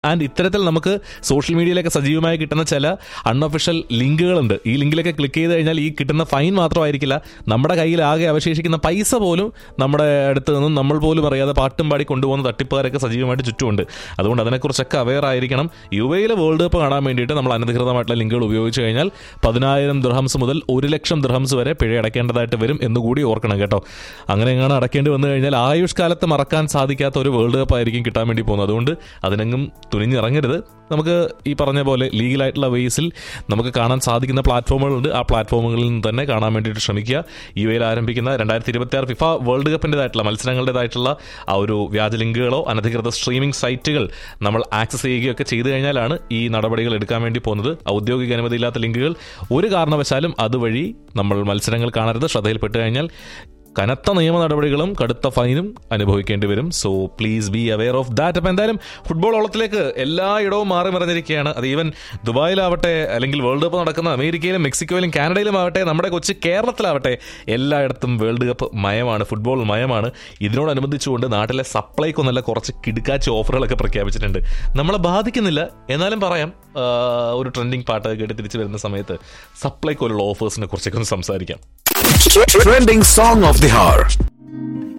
And ഇത്തരത്തിൽ നമുക്ക് social മീഡിയയിലൊക്കെ സജീവമായി കിട്ടുന്ന ചില അൺഒഫീഷ്യൽ ലിങ്കുകളുണ്ട് ഈ ലിങ്കിലൊക്കെ ക്ലിക്ക് ചെയ്ത് കഴിഞ്ഞാൽ ഈ കിട്ടുന്ന ഫൈൻ മാത്രമായിരിക്കില്ല നമ്മുടെ കയ്യിൽ ആകെ അവശേഷിക്കുന്ന പൈസ പോലും നമ്മുടെ അടുത്ത് നിന്നും നമ്മൾ പോലും അറിയാതെ പാട്ടും പാടി കൊണ്ടുപോകുന്ന തട്ടിപ്പുകാരൊക്കെ സജീവമായിട്ട് ചുറ്റുമുണ്ട് അതുകൊണ്ട് അതിനെക്കുറിച്ചൊക്കെ അവെയർ ആയിരിക്കണം യു എയിലെ വേൾഡ് കപ്പ് കാണാൻ വേണ്ടിയിട്ട് നമ്മൾ അനധികൃതമായിട്ടുള്ള ലിങ്കുകൾ ഉപയോഗിച്ച് കഴിഞ്ഞാൽ പതിനായിരം ദൃഹംസ് മുതൽ ഒരു ലക്ഷം ദൃഹംസ് വരെ പിഴ അടയ്ക്കേണ്ടതായിട്ട് വരും എന്നുകൂടി ഓർക്കണം കേട്ടോ അങ്ങനെ എങ്ങനെ അടയ്ക്കേണ്ടി വന്നു കഴിഞ്ഞാൽ ആയുഷ്കാലത്ത് മറക്കാൻ സാധിക്കാത്ത ഒരു വേൾഡ് കപ്പ് ആയിരിക്കും കിട്ടാൻ വേണ്ടി പോകുന്നത് അതുകൊണ്ട് അതിനെങ്ങും തുനിഞ്ഞിറങ്ങരുത് നമുക്ക് ഈ പറഞ്ഞ പോലെ ലീഗലായിട്ടുള്ള വേസിൽ നമുക്ക് കാണാൻ സാധിക്കുന്ന പ്ലാറ്റ്ഫോമുകളുണ്ട് ആ പ്ലാറ്റ്ഫോമുകളിൽ നിന്ന് തന്നെ കാണാൻ വേണ്ടിയിട്ട് ശ്രമിക്കുക യു എയിൽ ആരംഭിക്കുന്ന രണ്ടായിരത്തി ഇരുപത്തി ആറ് ഫിഫ വേൾഡ് കപ്പിൻ്റെതായിട്ടുള്ള മത്സരങ്ങളുടേതായിട്ടുള്ള ആ ഒരു വ്യാജ ലിങ്കുകളോ അനധികൃത സ്ട്രീമിംഗ് സൈറ്റുകൾ നമ്മൾ ആക്സസ് ചെയ്യുകയൊക്കെ ചെയ്തു കഴിഞ്ഞാലാണ് ഈ നടപടികൾ എടുക്കാൻ വേണ്ടി പോകുന്നത് ഔദ്യോഗിക അനുമതിയില്ലാത്ത ലിങ്കുകൾ ഒരു കാരണവശാലും അതുവഴി നമ്മൾ മത്സരങ്ങൾ കാണരുത് ശ്രദ്ധയിൽപ്പെട്ട് കഴിഞ്ഞാൽ കനത്ത നിയമ നടപടികളും കടുത്ത ഫൈനും അനുഭവിക്കേണ്ടി വരും so please be aware of that അപ്പം എന്തായാലും ഫുട്ബോൾ ഓളത്തിലേക്ക് എല്ലായിടവും മാറി മറിഞ്ഞിരിക്കുകയാണ് അത് ഈവൻ ദുബായിലാവട്ടെ അല്ലെങ്കിൽ വേൾഡ് കപ്പ് നടക്കുന്ന അമേരിക്കയിലും മെക്സിക്കോയിലും കാനഡയിലും ആവട്ടെ നമ്മുടെ കൊച്ചു കേരളത്തിലാവട്ടെ എല്ലായിടത്തും വേൾഡ് കപ്പ് മയമാണ് ഫുട്ബോൾ മയമാണ് ഇതിനോടനുബന്ധിച്ചുകൊണ്ട് നാട്ടിലെ സപ്ലൈക്കോ നല്ല കുറച്ച് കിടുക്കാച്ച ഓഫറുകളൊക്കെ പ്രഖ്യാപിച്ചിട്ടുണ്ട് നമ്മളെ ബാധിക്കുന്നില്ല എന്നാലും പറയാം ആ, ഒരു ട്രെൻഡിങ് പാട്ട് കേട്ട് തിരിച്ചു വരുന്ന സമയത്ത് സപ്ലൈക്കോലുള്ള ഓഫേഴ്സിനെ കുറിച്ചൊക്കെ ഒന്ന് സംസാരിക്കാം Trending song of the hour.